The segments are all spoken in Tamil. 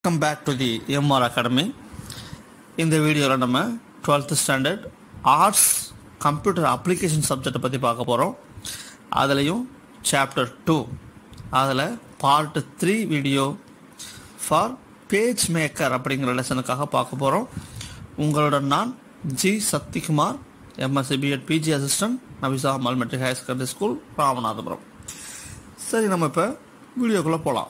welcome back to the MR academy இந்த வீடியோவில் நம்ம twelfth standard arts computer application சப்ஜெக்டை பற்றி பார்க்க போகிறோம் அதுலேயும் சாப்டர் டூ அதில் part three video for page maker அப்படிங்கிற லெசனுக்காக பார்க்க போகிறோம் உங்களுடன் நான் G Sakthikumar MSc BEd PG assistant Nabisa Ammal matric higher secondary school Ramanathapuram சரி நம்ம இப்போ வீடியோக்குள்ளே போகலாம்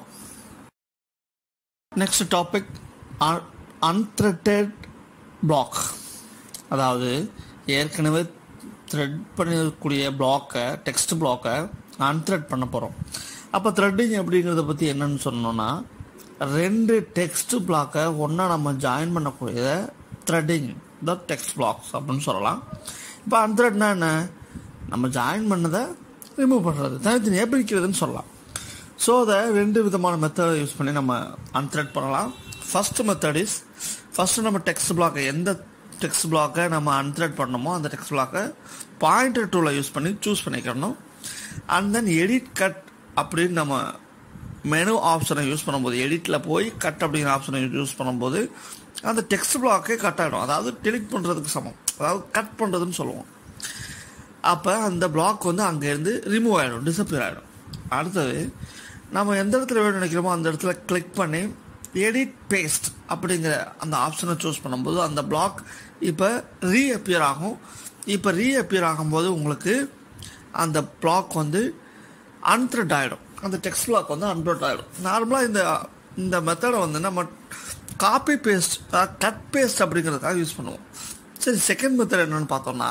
நெக்ஸ்ட் டாபிக் அன்த்ரெட்டட் பிளாக் அதாவது ஏற்கனவே த்ரெட் பண்ணக்கூடிய பிளாக்கை டெக்ஸ்ட் பிளாக்கை அன்த்ரெட் பண்ண போகிறோம் அப்போ த்ரெட்டிங் அப்படிங்கிறத பற்றி என்னன்னு சொன்னோன்னா ரெண்டு டெக்ஸ்ட் பிளாக்கை ஒன்றா நம்ம ஜாயின் பண்ணக்கூடிய த்ரெட்டிங் த டெக்ஸ்ட் பிளாக்ஸ் அப்படின்னு சொல்லலாம் இப்போ அன்த்ரெட்னா என்ன நம்ம ஜாயின் பண்ணதை ரிமூவ் பண்ணுறது தனித்தனியாக பிரிக்கிறதுன்னு சொல்லலாம் ஸோ அதை ரெண்டு விதமான மெத்தடை யூஸ் பண்ணி நம்ம அன்த்ரெட் பண்ணலாம் ஃபர்ஸ்ட் மெத்தட் இஸ் ஃபஸ்ட்டு நம்ம டெக்ஸ்ட் பிளாக்கை எந்த டெக்ஸ்ட் பிளாக்கை நம்ம அன்த்ரெட் பண்ணணுமோ அந்த டெக்ஸ்ட் பிளாக்கை பாயிண்டர் டூலை யூஸ் பண்ணி சூஸ் பண்ணிக்கணும் அண்ட் தென் எடிட் கட் அப்படின்னு நம்ம மெனு ஆப்ஷனை யூஸ் பண்ணும்போது எடிட்டில் போய் கட் அப்படிங்கிற ஆப்ஷனை யூஸ் பண்ணும்போது அந்த டெக்ஸ்ட் பிளாக்கே கட் ஆகிடும் அதாவது டெலிட் பண்ணுறதுக்கு சமம் அதாவது கட் பண்ணுறதுன்னு சொல்லுவோம் அப்போ அந்த பிளாக் வந்து அங்கேருந்து ரிமூவ் ஆகிடும் டிசப்பியர் ஆகிடும் அடுத்தது நம்ம எந்த இடத்துல வேணும் நினைக்கிறோமோ அந்த இடத்துல கிளிக் பண்ணி எடிட் பேஸ்ட் அப்படிங்கிற அந்த ஆப்ஷனை சூஸ் பண்ணும்போது அந்த பிளாக் இப்போ ரீஅப்பியர் ஆகும் இப்போ ரீஅப்பியர் ஆகும்போது உங்களுக்கு அந்த பிளாக் வந்து அன்த்ரெட் ஆகிடும் அந்த டெக்ஸ்ட் பிளாக் வந்து அன்த்ரெட் ஆகிடும் நார்மலாக இந்த இந்த மெத்தடை வந்து நம்ம காப்பி பேஸ்ட் கட் பேஸ்ட் அப்படிங்கிறதுக்காக யூஸ் பண்ணுவோம் சரி செகண்ட் மெத்தட் என்னென்னு பார்த்தோம்னா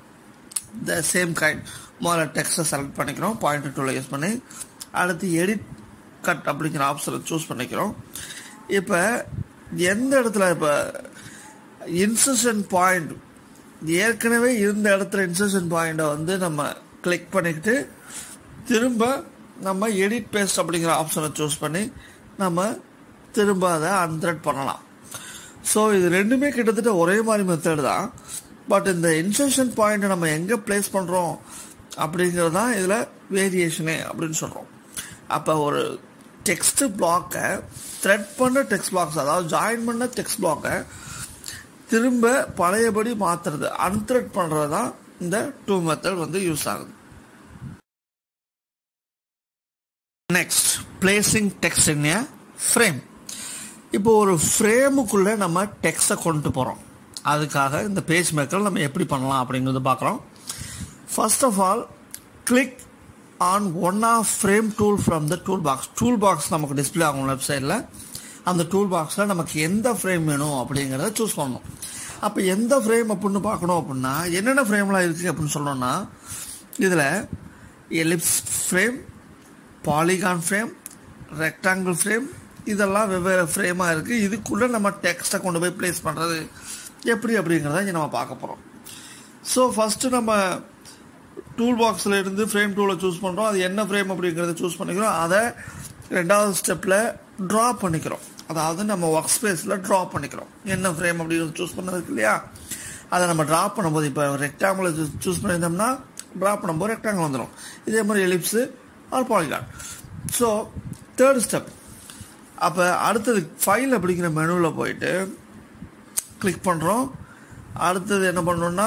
த சேம் கைண்ட் முதல்ல டெக்ஸ்ட்டை செலக்ட் பண்ணிக்கிறோம் பாயிண்ட் டூவில் யூஸ் பண்ணி அடுத்து எடிட் கட் அப்படிங்கிற ஆப்ஷனை சூஸ் பண்ணிக்கிறோம் இப்போ எந்த இடத்துல இப்போ இன்சர்ஷன் பாயிண்ட் ஏற்கனவே இருந்த இடத்துல இன்சர்ஷன் பாயிண்ட்டை வந்து நம்ம கிளிக் பண்ணிக்கிட்டு திரும்ப நம்ம எடிட் பேஸ்ட் அப்படிங்கிற ஆப்ஷனை சூஸ் பண்ணி நம்ம திரும்ப அதை அன்த்ரெட் பண்ணலாம் ஸோ இது ரெண்டுமே கிட்டத்தட்ட ஒரே மாதிரி மெத்தட் தான் பட் இந்த இன்சர்ஷன் பாயிண்ட்டை நம்ம எங்கே பிளேஸ் பண்ணுறோம் அப்படிங்கிறது தான் இதில் வேரியேஷனே அப்படின்னு சொல்கிறோம் அப்போ ஒரு டெக்ஸ்ட் பிளாக்கை த்ரெட் பண்ண டெக்ஸ்ட் பிளாக்ஸ் அதாவது ஜாயின் பண்ண டெக்ஸ்ட் பிளாக்கை திரும்ப பழையபடி மாற்றுறது அன்த்ரெட் பண்ணுறது தான் இந்த டூ மெத்தட் வந்து யூஸ் ஆகுது next placing text in a frame இப்போ ஒரு ஃப்ரேமுக்குள்ளே நம்ம டெக்ஸ்ட்டை கொண்டு போகிறோம் அதுக்காக இந்த பேஜ் மேக்கர் நம்ம எப்படி பண்ணலாம் அப்படிங்கிறது பார்க்குறோம் first of all click on one of frame tool from the tool box tool box நமக்கு டிஸ்பிளே ஆகும் வெப்சைட்டில் அந்த டூல் பாக்ஸில் நமக்கு எந்த ஃப்ரேம் வேணும் அப்படிங்கிறத சூஸ் பண்ணணும் அப்போ எந்த ஃப்ரேம் அப்படின்னு பார்க்கணும் அப்படின்னா என்னென்ன ஃப்ரேம்லாம் இருக்குது அப்படின்னு சொல்லணும்னா இதில் ellipse frame polygon frame rectangle frame இதெல்லாம் வெவ்வேறு ஃப்ரேமாக இருக்குது இதுக்குள்ளே நம்ம டெக்ஸ்ட்டை கொண்டு போய் ப்ளேஸ் பண்ணுறது எப்படி அப்படிங்கிறத இங்கே நம்ம பார்க்க போகிறோம் ஸோ ஃபஸ்ட்டு நம்ம டூல் பாக்ஸில் இருந்து ஃப்ரேம் டூலை சூஸ் பண்ணுறோம் அது என்ன ஃப்ரேம் அப்படிங்கிறத சூஸ் பண்ணிக்கிறோம் அதை ரெண்டாவது ஸ்டெப்பில் ட்ரா பண்ணிக்கிறோம் அதாவது நம்ம ஒர்க் ஸ்பேஸில் ட்ரா பண்ணிக்கிறோம் என்ன ஃப்ரேம் அப்படிங்கிறத சூஸ் பண்ணதுக்கு இல்லையா அதை நம்ம ட்ரா பண்ணும்போது இப்போ ரெக்டாங்கிள் சூஸ் பண்ணியிருந்தோம்னா ட்ரா பண்ணும்போது ரெக்டாங்கிள் வந்துடும் இதே மாதிரி ellipse or polygon so third step அப்போ அடுத்தது ஃபைல் அப்படிங்கிற மெனுவில் போயிட்டு கிளிக் பண்ணுறோம் அடுத்தது என்ன பண்ணோம்னா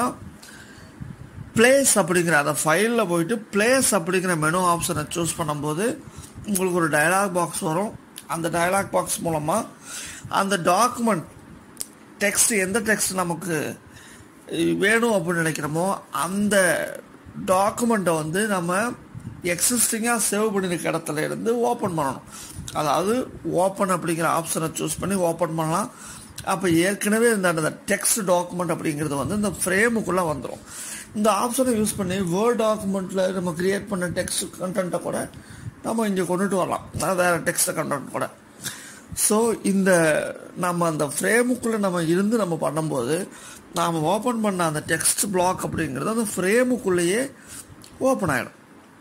பிளேஸ் அப்படிங்கிற அந்த ஃபைலில் போயிட்டு பிளேஸ் அப்படிங்கிற மெனு ஆப்ஷனை சூஸ் பண்ணும்போது உங்களுக்கு ஒரு டயலாக் பாக்ஸ் வரும் அந்த டயலாக் பாக்ஸ் மூலமாக அந்த டாக்குமெண்ட் டெக்ஸ்ட் எந்த டெக்ஸ்ட் நமக்கு வேணும் அப்படின்னு நினைக்கிறோமோ அந்த டாக்குமெண்ட்டை வந்து நம்ம எக்ஸிஸ்டிங்காக சேவ் பண்ணியிருக்க இடத்துல இருந்து ஓப்பன் பண்ணணும் அதாவது ஓப்பன் அப்படிங்கிற ஆப்ஷனை சூஸ் பண்ணி ஓப்பன் பண்ணலாம் அப்போ ஏற்கனவே இந்த அந்த டெக்ஸ்ட் டாக்குமெண்ட் அப்படிங்கிறது வந்து இந்த ஃப்ரேமுக்குள்ளே வந்துடும் இந்த ஆப்ஷனை யூஸ் பண்ணி வேர்ட் டாக்குமெண்ட்டில் நம்ம கிரியேட் பண்ண டெக்ஸ்ட் கண்டென்ட்டை கூட நம்ம இங்கே கொண்டுட்டு வரலாம் அதாவது வேறு டெக்ஸ்ட் கண்டென்ட் கூட ஸோ இந்த நம்ம அந்த ஃப்ரேமுக்குள்ளே நம்ம இருந்து நம்ம பண்ணும்போது நாம் ஓப்பன் பண்ண அந்த டெக்ஸ்ட் பிளாக் அப்படிங்கிறது அந்த ஃப்ரேமுக்குள்ளேயே ஓப்பன் ஆகிடும்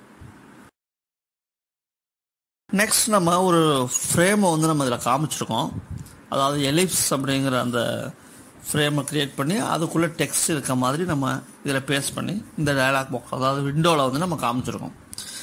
நெக்ஸ்ட் நம்ம ஒரு ஃப்ரேமை வந்து நம்ம இதில் காமிச்சிருக்கோம் அதாவது எலிப்ஸ் அப்படிங்கிற அந்த ஃப்ரேமை க்ரியேட் பண்ணி அதுக்குள்ளே டெக்ஸ்ட் இருக்க மாதிரி நம்ம இதில் பேஸ்ட் பண்ணி இந்த டயலாக் பாக்ஸ் அதாவது விண்டோவில் வந்து நம்ம காமிச்சிருக்கோம்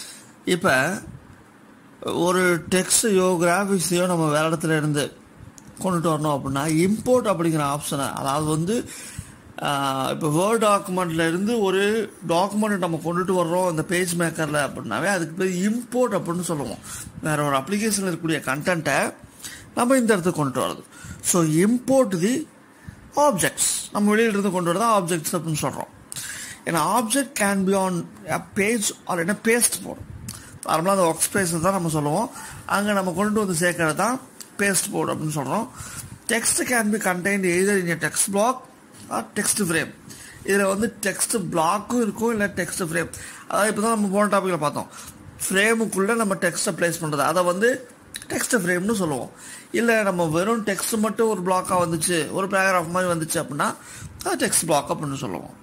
இப்போ ஒரு டெக்ஸ்டையோ கிராஃபிக்ஸையோ நம்ம வேறு இடத்துல இருந்து கொண்டுட்டு வரணும் அப்படின்னா இம்போர்ட் அப்படிங்கிற ஆப்ஷனை அதாவது வந்து இப்போ வேர்ட் டாக்குமெண்ட்ல இருந்து ஒரு டாக்குமெண்ட் நம்ம கொண்டுட்டு வர்றோம் அந்த பேஜ் மேக்கரில் அப்படின்னாவே அதுக்கு பேர் இம்போர்ட் அப்படின்னு சொல்லுவோம் வேற ஒரு அப்ளிகேஷனில் இருக்கக்கூடிய கண்டென்ட்டை நம்ம இந்த இடத்துக்கு கொண்டுட்டு வர்றது ஸோ இம்போர்ட் தி ஆப்ஜெக்ட்ஸ் நம்ம வெளியிலிருந்து கொண்டு வரதா ஆப்ஜெக்ட்ஸ் அப்படின்னு சொல்கிறோம் ஏன்னா object can be on page or என்ன பேஸ்ட் போர்டு நார்மலாக அந்த ஒர்க் ஸ்பேஸ் தான் நம்ம சொல்லுவோம் அங்கே நம்ம கொண்டு வந்து சேர்க்கறது தான் பேஸ்ட் போர்டு அப்படின்னு சொல்கிறோம் text can be contained either in text block or text frame இதில் வந்து டெக்ஸ்ட் பிளாக்கும் இருக்கும் இல்லை டெக்ஸ்ட் ஃப்ரேம் அதாவது இப்போ தான் நம்ம போன டாப்பிக்கில் பார்த்தோம் ஃப்ரேமுக்குள்ளே நம்ம டெக்ஸ்ட்டை ப்ளேஸ் பண்ணுறது அதை வந்து டெக்ஸ்ட் ஃப்ரேம்னு சொல்லுவோம் இல்லை நம்ம வெறும் டெக்ஸ்ட் மட்டும் ஒரு பிளாக்காக வந்துச்சு ஒரு பேராகிராஃப் மாதிரி வந்துச்சு அப்படின்னா அது டெக்ஸ்ட் பிளாக் அப்படின்னு சொல்லுவோம்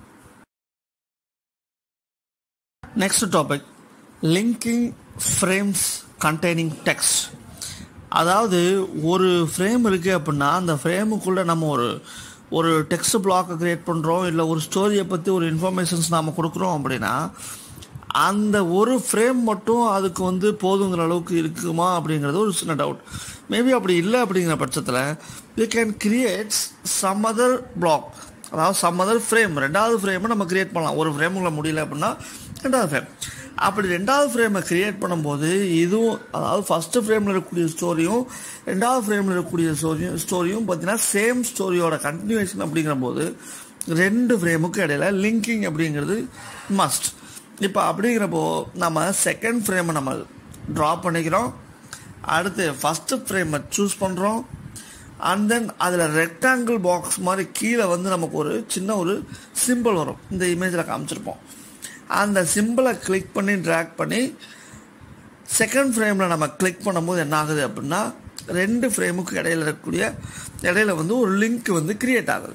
next topic linking frames containing text அதாவது ஒரு ஃப்ரேம் இருக்குது அப்படின்னா அந்த ஃப்ரேமுக்குள்ளே நம்ம ஒரு ஒரு டெக்ஸ்ட் பிளாக்கை க்ரியேட் பண்ணுறோம் இல்லை ஒரு ஸ்டோரியை பற்றி ஒரு இன்ஃபர்மேஷன்ஸ் நாம் கொடுக்குறோம் அப்படின்னா அந்த ஒரு ஃப்ரேம் மட்டும் அதுக்கு வந்து போதுங்கிற அளவுக்கு இருக்குமா அப்படிங்கிறது ஒரு சின்ன டவுட் மேபி அப்படி இல்லை அப்படிங்கிற பட்சத்தில் you can create some other block அதாவது சம் அதர் ஃப்ரேம் ரெண்டாவது ஃப்ரேமை நம்ம கிரியேட் பண்ணலாம் ஒரு ஃப்ரேமுக்குள்ள முடியல அப்படின்னா ரெண்டாவது ஃப்ரேம் அப்படி ரெண்டாவது ஃப்ரேமை கிரியேட் பண்ணும்போது இதுவும் அதாவது ஃபஸ்ட்டு ஃப்ரேமில் இருக்கக்கூடிய ஸ்டோரியும் ரெண்டாவது ஃப்ரேமில் இருக்கக்கூடிய ஸ்டோரியும் ஸ்டோரியும் பார்த்தீங்கன்னா சேம் ஸ்டோரியோட கண்டினியூஷன் அப்படிங்கிற போது ரெண்டு ஃப்ரேமுக்கு இடையில லிங்கிங் அப்படிங்கிறது மஸ்ட் இப்போ அப்படிங்கிறப்போ நம்ம செகண்ட் ஃப்ரேமை நம்ம ட்ரா பண்ணிக்கிறோம் அடுத்து ஃபஸ்ட்டு ஃப்ரேமை சூஸ் பண்ணுறோம் அண்ட் தென் அதில் ரெக்டாங்கிள் பாக்ஸ் மாதிரி கீழே வந்து நமக்கு ஒரு சின்ன ஒரு சிம்பிள் வரும் இந்த இமேஜில் காமிச்சிருப்போம் அந்த சிம்பிளை கிளிக் பண்ணி ட்ராக் பண்ணி செகண்ட் ஃப்ரேமில் நம்ம கிளிக் பண்ணும்போது என்ன ஆகுது அப்படின்னா ரெண்டு ஃப்ரேமுக்கு இடையில இருக்கக்கூடிய இடையில வந்து ஒரு லிங்க் வந்து கிரியேட் ஆகுது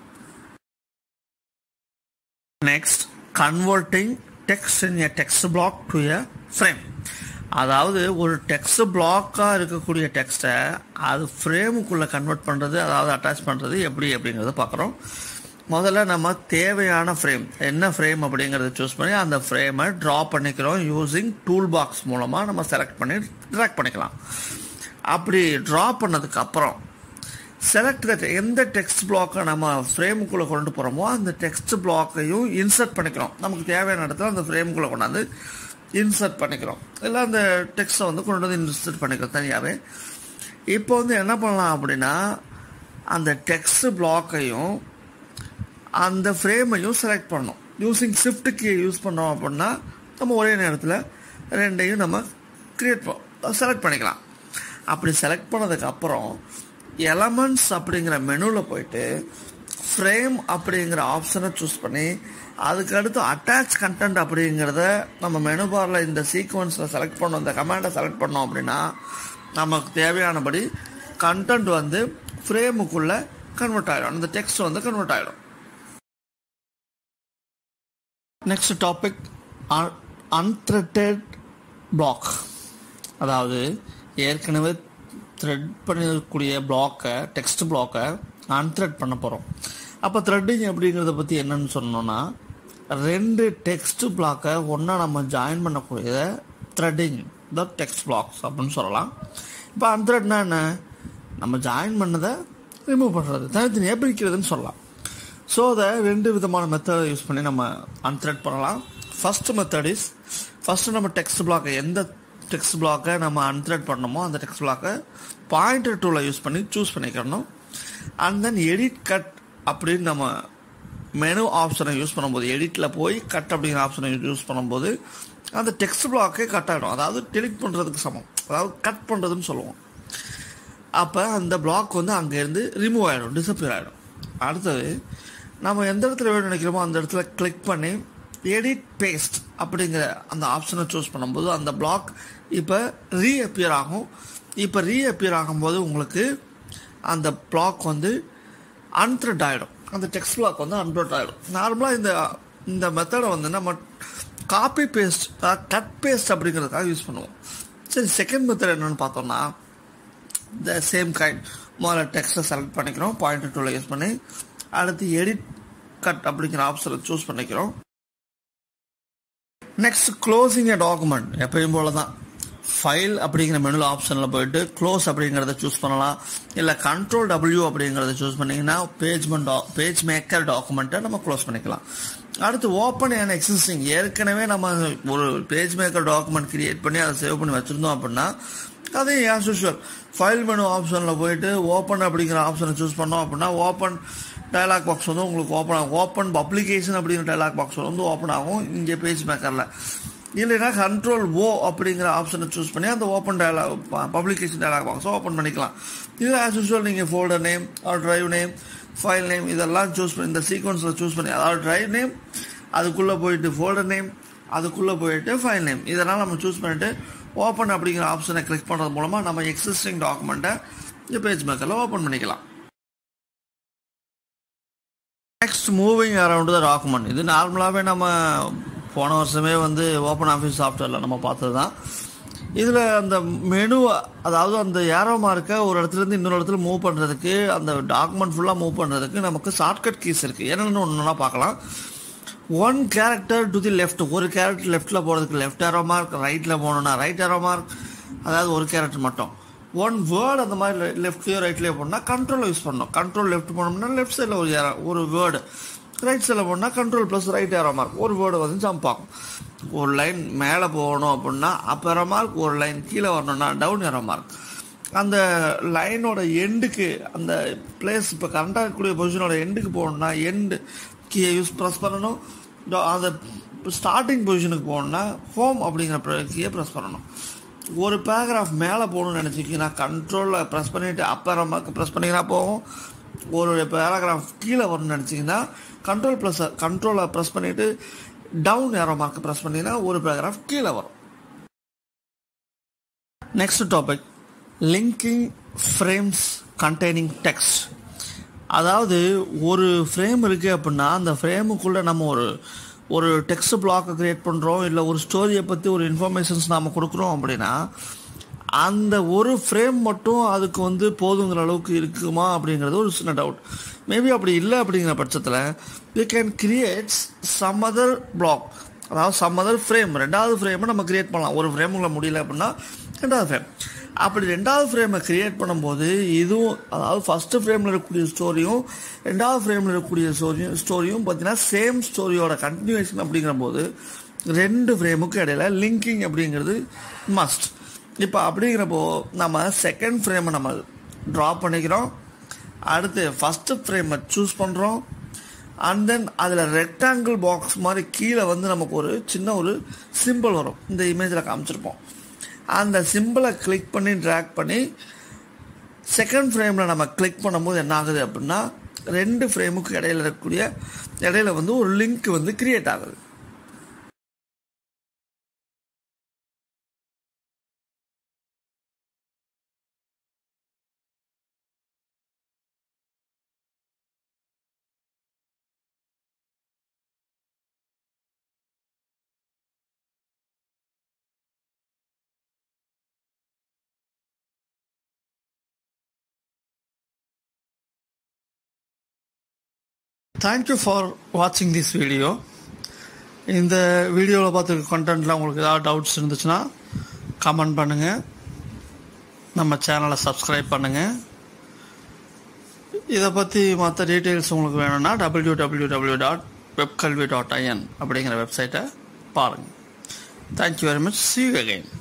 next converting text in a text block to a frame அதாவது ஒரு டெக்ஸ்ட் பிளாக்காக இருக்கக்கூடிய டெக்ஸ்ட்டை அது ஃப்ரேமுக்குள்ளே கன்வெர்ட் பண்ணுறது அதாவது அட்டாச் பண்ணுறது எப்படி அப்படிங்கிறத பார்க்குறோம் முதல்ல நம்ம தேவையான ஃப்ரேம் என்ன ஃப்ரேம் அப்படிங்கிறத சூஸ் பண்ணி அந்த ஃப்ரேமை ட்ரா பண்ணிக்கிறோம் யூஸிங் டூல் பாக்ஸ் மூலமாக நம்ம செலக்ட் பண்ணி ட்ராக் பண்ணிக்கலாம் அப்படி ட்ரா பண்ணதுக்கு அப்புறம் செலக்ட் தட் எந்த டெக்ஸ்ட் பிளாக்கை நம்ம ஃப்ரேமுக்குள்ளே கொண்டு போகிறோமோ அந்த டெக்ஸ்ட் பிளாக்கையும் இன்சர்ட் பண்ணிக்கிறோம் நமக்கு தேவையான இடத்துல அந்த ஃப்ரேமுக்குள்ளே கொண்டாந்து இன்சர்ட் பண்ணிக்கிறோம் இல்லை அந்த டெக்ஸ்ட்டை வந்து கொண்டு வந்து இன்சர்ட் பண்ணிக்கிறோம் தனியாகவே இப்போ வந்து என்ன பண்ணலாம் அப்படின்னா அந்த டெக்ஸ்ட் பிளாக்கையும் அந்த ஃப்ரேமையும் செலக்ட் பண்ணோம் யூஸிங் ஷிஃப்ட் கீ யூஸ் பண்ணோம் அப்படின்னா நம்ம ஒரே நேரத்தில் ரெண்டையும் நம்ம கிரியேட் செலக்ட் பண்ணிக்கலாம் அப்படி செலக்ட் பண்ணதுக்கப்புறம் எலமெண்ட்ஸ் அப்படிங்கிற மெனுவில் போயிட்டு ஃப்ரேம் அப்படிங்கிற ஆப்ஷனை சூஸ் பண்ணி அதுக்கு அடுத்து அட்டாச் கண்டென்ட் அப்படிங்கிறத நம்ம மெனு பாரில் இந்த சீக்வன்ஸில் செலக்ட் பண்ணோம் இந்த கமாண்டை செலக்ட் பண்ணோம் அப்படின்னா நமக்கு தேவையானபடி கண்டென்ட் வந்து ஃப்ரேமுக்குள்ளே கன்வெர்ட் ஆகிடும் அந்த டெக்ஸ்ட் வந்து கன்வெர்ட் ஆகிடும் நெக்ஸ்ட் டாபிக் அன்த்ரெட்டட் பிளாக் அதாவது ஏற்கனவே த்ரெட் பண்ணிருக்கக்கூடிய பிளாக்கை டெக்ஸ்ட் பிளாக்கை அன்த்ரெட் பண்ண போகிறோம் அப்போ த்ரெட்டிங் அப்படிங்கிறத பற்றி என்னன்னு சொன்னோன்னா ரெண்டு டெக்ஸ்ட் பிளாக்கை ஒன்றா நம்ம ஜாயின் பண்ணக்கூடிய த்ரெட்டிங் த டெக்ஸ்ட் பிளாக்ஸ் அப்படின்னு சொல்லலாம் இப்போ அன்த்ரெட்னா என்ன நம்ம ஜாயின் பண்ணதை ரிமூவ் பண்ணுறது தனித்தனியாக பிரிக்கிறதுன்னு சொல்லலாம் ஸோ அதை ரெண்டு விதமான மெத்தடை யூஸ் பண்ணி நம்ம அன்த்ரெட் பண்ணலாம் ஃபர்ஸ்ட் மெத்தட் இஸ் ஃபஸ்ட்டு நம்ம டெக்ஸ்ட் பிளாக்கை எந்த டெக்ஸ்ட் பிளாக்கை நம்ம அன்த்ரெட் பண்ணணுமோ அந்த டெக்ஸ்ட் பிளாக்கை பாயிண்டர் டூலை யூஸ் பண்ணி சூஸ் பண்ணிக்கிறணும் அண்ட் தென் எடிட் கட் அப்படின்னு நம்ம மெனு ஆப்ஷனை யூஸ் பண்ணும்போது எடிட்டில் போய் கட் அப்படிங்கிற ஆப்ஷனை யூஸ் பண்ணும்போது அந்த டெக்ஸ்ட் பிளாக்கே கட் ஆகிடும் அதாவது டெலிட் பண்ணுறதுக்கு சமம் அதாவது கட் பண்ணுறதுன்னு சொல்லுவோம் அப்போ அந்த பிளாக் வந்து அங்கேருந்து ரிமூவ் ஆகிடும் டிசப்பியர் ஆகிடும் அடுத்தது நம்ம எந்த இடத்துல வேணும் நினைக்கிறோமோ அந்த இடத்துல கிளிக் பண்ணி எடிட் பேஸ்ட் அப்படிங்கிற அந்த ஆப்ஷனை சூஸ் பண்ணும்போது அந்த பிளாக் இப்போ ரீஅப்பியர் ஆகும் இப்போ ரீஅப்பியர் ஆகும்போது உங்களுக்கு அந்த பிளாக் வந்து அன்த்ரெட் ஆகிடும் அந்த டெக்ஸ்ட் பிளாக் வந்து அன்த்ரெட் ஆகிடும் நார்மலாக இந்த இந்த மெத்தடை வந்து நம்ம காப்பி பேஸ்ட் கட் பேஸ்ட் அப்படிங்கிறதுக்காக யூஸ் பண்ணுவோம் சரி செகண்ட் மெத்தட் என்னென்னு பார்த்தோம்னா த சேம் கைண்ட் முதல்ல டெக்ஸ்ட்டை செலக்ட் பண்ணிக்கிறோம் பாயிண்ட் டூவில் யூஸ் பண்ணி அடுத்து எடிட் கட் அப்படிங்கிற ஆப்ஷனை சூஸ் பண்ணிக்கிறோம் நெக்ஸ்ட் க்ளோசிங் எ டாக்குமெண்ட் எப்பயும் போல தான் ஃபைல் அப்படிங்கிற மெனுல ஆப்ஷனில் போயிட்டு க்ளோஸ் அப்படிங்கிறத சூஸ் பண்ணலாம் இல்லை கண்ட்ரோல் டபிள்யூ அப்படிங்கிறத சூஸ் பண்ணிங்கன்னா பேஜ்மெண்ட் பேஜ் மேக்கர் டாக்குமெண்ட்டை நம்ம க்ளோஸ் பண்ணிக்கலாம் அடுத்து ஓப்பன் அண்ட் எக்ஸிஸ்டிங் ஏற்கனவே நம்ம ஒரு பேஜ் மேக்கர் டாக்குமெண்ட் கிரியேட் பண்ணி அதை சேவ் பண்ணி வச்சுருந்தோம் அப்படின்னா அதே ஆஸ் யூஷுவல் ஃபைல் மெனு ஆப்ஷனில் போயிட்டு ஓப்பன் அப்படிங்கிற ஆப்ஷனை சூஸ் பண்ணோம் அப்படின்னா ஓப்பன் டயலாக் பாக்ஸ் வந்து உங்களுக்கு ஓப்பன் ஆகும் ஓப்பன் பப்ளிகேஷன் அப்படிங்கிற டயலாக் பாக்ஸ் வந்து ஓப்பன் ஆகும் இங்கே பேஜ் மேக்கரில் இல்லைன்னா கண்ட்ரோல் ஓ அப்படிங்கிற ஆப்ஷனை சூஸ் பண்ணி அந்த ஓப்பன் டயலாக் பப்ளிகேஷன் டயலாக் பாக்ஸை ஓப்பன் பண்ணிக்கலாம் இது ஆஸ் யூஷுவல் நீங்கள் folder name or drive name file name இதெல்லாம் சூஸ் பண்ணி இந்த சீக்வன்ஸில் சூஸ் பண்ணி அதாவது ட்ரைவ் நேம் அதுக்குள்ளே போயிட்டு ஃபோல்டர் நேம் அதுக்குள்ளே போயிட்டு ஃபைல் நேம் இதெல்லாம் நம்ம சூஸ் பண்ணிவிட்டு ஓப்பன் அப்படிங்கிற ஆப்ஷனை கிளிக் பண்ணுறது மூலமாக நம்ம எக்ஸிஸ்டிங் டாக்குமெண்ட்டை இந்த பேஜ் மேக்கரில் ஓப்பன் பண்ணிக்கலாம் next moving around the document இது நார்மலாகவே நம்ம போன வருஷமே வந்து ஓப்பன் ஆஃபீஸ் சாஃப்ட்வேரில் நம்ம பார்த்தது தான் இதில் அந்த மெனு அதாவது அந்த ஏரோ மார்க்கை ஒரு இடத்துலேருந்து இன்னொரு இடத்துல மூவ் பண்ணுறதுக்கு அந்த டாக்குமெண்ட் ஃபுல்லாக மூவ் பண்ணுறதுக்கு நமக்கு ஷார்ட்கட் கீஸ் இருக்குது என்னென்னு ஒன்றுனா பார்க்கலாம் one character to the left ஒரு கேரக்டர் லெஃப்ட்டில் போகிறதுக்கு லெஃப்ட் ஏரோ மார்க் ரைட்டில் போகணுன்னா ரைட் ஏரோ மார்க் அதாவது ஒரு கேரக்டர் மட்டும் ஒன் வேர்டு அந்த மாதிரி லெஃப்ட்லேயோ ரைட்லேயோ போனால் கண்ட்ரோல் யூஸ் பண்ணணும் கண்ட்ரோல் லெஃப்ட் போனோம்னா லெஃப்ட் சைடில் ஒரு ஏரோ ஒரு வேர்டு ரைட் சைடில் போனால் control plus right arrow mark ஒரு வேர்டு வந்து ஜம்ப் ஆகும் ஒரு லைன் மேலே போகணும் அப்படின்னா அப் ஏரோ மார்க் ஒரு லைன் கீழே வரணும்னா டவுன் ஏரோ மார்க் அந்த லைனோட எண்டுக்கு அந்த பிளேஸ் இப்போ கரண்டாக இருக்கக்கூடிய பொசிஷனோட எண்டுக்கு போகணும்னா எண்டு கீயை யூஸ் ப்ரெஸ் பண்ணணும் அந்த ஸ்டார்டிங் பொசிஷனுக்கு போகணுன்னா ஹோம் அப்படிங்கிற கீயை ப்ரெஸ் பண்ணணும் ஒரு பேராகிராஃப் மேலே போகணும்னு நினச்சிக்கிங்கன்னா கண்ட்ரோலில் ப்ரெஸ் பண்ணிவிட்டு அப்பர் மார்க் ப்ரெஸ் பண்ணிங்கன்னா போகும் ஒரு பேராகிராஃப் கீழே வரணும்னு நினச்சிங்கன்னா கண்ட்ரோல் ப்ளஸ் கண்ட்ரோலை ப்ரெஸ் பண்ணிவிட்டு டவுன் ஏரோ மார்க் ப்ரெஸ் பண்ணிங்கன்னா ஒரு பேராகிராஃப் கீழே வரும் next topic linking frames containing text அதாவது ஒரு ஃப்ரேம் இருக்குது அப்படின்னா அந்த ஃப்ரேமுக்குள்ளே நம்ம ஒரு ஒரு டெக்ஸ்ட் பிளாக்கை க்ரியேட் பண்ணுறோம் இல்லை ஒரு ஸ்டோரியை பற்றி ஒரு இன்ஃபர்மேஷன்ஸ் நாம் கொடுக்குறோம் அப்படின்னா அந்த ஒரு ஃப்ரேம் மட்டும் அதுக்கு வந்து போதுங்கிற அளவுக்கு இருக்குமா அப்படிங்கிறது ஒரு சின்ன டவுட் மேபி அப்படி இல்லை அப்படிங்கிற பட்சத்தில் we can create some other block அதாவது சம் அதர் ஃப்ரேம் ரெண்டாவது ஃப்ரேமை நம்ம கிரியேட் பண்ணலாம் ஒரு ஃப்ரேமுக்குள்ள முடியல அப்படின்னா ரெண்டாவது ஃப்ரேம் அப்படி ரெண்டாவது ஃப்ரேமை கிரியேட் பண்ணும்போது இதுவும் அதாவது ஃபஸ்ட்டு ஃப்ரேமில் இருக்கக்கூடிய ஸ்டோரியும் ரெண்டாவது ஃப்ரேமில் இருக்கக்கூடிய ஸ்டோரியும் ஸ்டோரியும் பார்த்தீங்கன்னா சேம் ஸ்டோரியோட கண்டினியூஷன் அப்படிங்கிற போது ரெண்டு ஃப்ரேமுக்கும் இடையில லிங்கிங் அப்படிங்கிறது மஸ்ட் இப்போ அப்படிங்கிறப்போ நம்ம செகண்ட் ஃப்ரேமை நம்ம ட்ரா பண்ணிக்கிறோம் அடுத்து ஃபஸ்ட்டு ஃப்ரேமை சூஸ் பண்ணுறோம் அண்ட் தென் அதில் ரெக்டாங்கிள் பாக்ஸ் மாதிரி கீழே வந்து நமக்கு ஒரு சின்ன ஒரு சிம்பிள் வரும் இந்த இமேஜில் காமிச்சிருப்போம் அந்த சிம்பிளை கிளிக் பண்ணி ட்ராக் பண்ணி செகண்ட் ஃப்ரேமில் நம்ம கிளிக் பண்ணும்போது என்ன ஆகுது அப்படின்னா ரெண்டு ஃப்ரேமுக்கு இடையில இருக்கக்கூடிய இடையில வந்து ஒரு லிங்க் வந்து கிரியேட் ஆகுது தேங்க்யூ ஃபார் வாட்சிங் திஸ் வீடியோ இந்த வீடியோவில் பார்த்துருக்க கண்டென்ட்டில் உங்களுக்கு ஏதாவது டவுட்ஸ் இருந்துச்சுன்னா கமெண்ட் பண்ணுங்கள் நம்ம சேனலை சப்ஸ்கிரைப் பண்ணுங்கள் இதை பற்றி மற்ற டீட்டெயில்ஸ் உங்களுக்கு வேணும்னா டபிள்யூ டபிள்யூ டபிள்யூ டாட் வெப்கல்வி டாட் ஐஎன் அப்படிங்கிற வெப்சைட்டை பாருங்கள் thank you very much see you again